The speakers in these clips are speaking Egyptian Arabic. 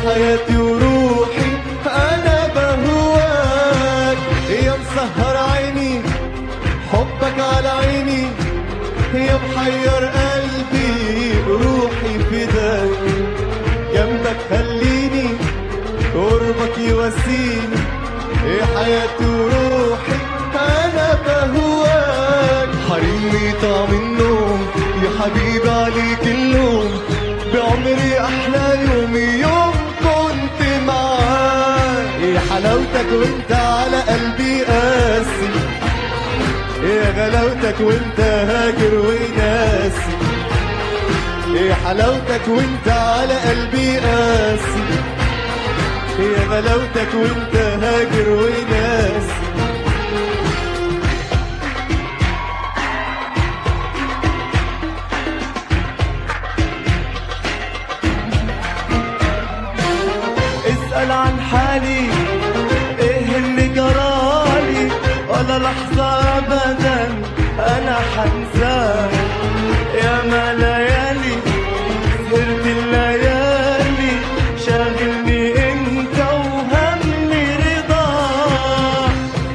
حياتي وروحي انا بهواك يا مسهر عيني حبك على عيني يا محير قلبي روحي فداك جنبك خليني قربك يواسيني يا حياتي وروحي انا بهواك حريمي طعم النوم يا حبيبي عليك اللوم بعمري احلى يوم يوم كنت معاك يا حلاوتك وانت على قلبي قاسي يا غلاوتك وانت هاجر وناسي يا حلاوتك وانت على قلبي قاسي يا غلاوتك وانت هاجر وناسي اسأل عن حالي ايه اللي جرالي ولا لحظة ابدا انا حنساك يا ما ليالي سهرت الليالي شاغلني انت وهمي رضاك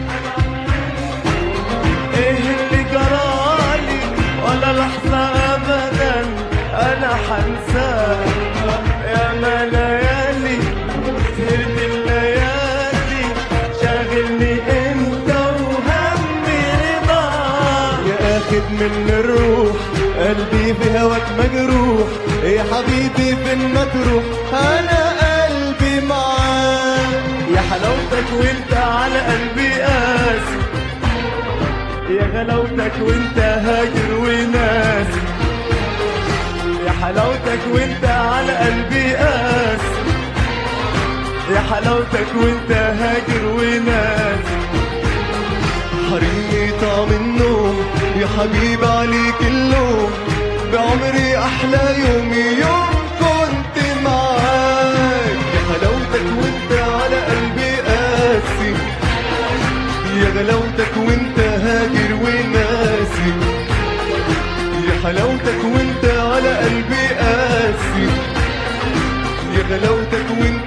ايه اللي جرالي ولا لحظة ابدا انا حنساك يا ما ليالي سهرت الليالي شاغلني انت وهمي رضاك يا اخد من الروح قلبي في هواك مجروح يا حبيبي فين ما تروح انا قلبي معاك يا حلاوتك وانت على قلبي قاسي يا غلاوتك وانت هاجر وناسي يا حلاوتك وانت على قلبي قاسي يا حلاوتك وانت هاجر وناسي حريمي طعم النوم يا حبيبي عليك اللوم بعمري احلى يوم يوم كنت معاك يا حلاوتك وانت على قلبي قاسي يا غلاوتك وانت هاجر وناسي يا حلاوتك وانت على قلبي قاسي يا غلاوتك وانت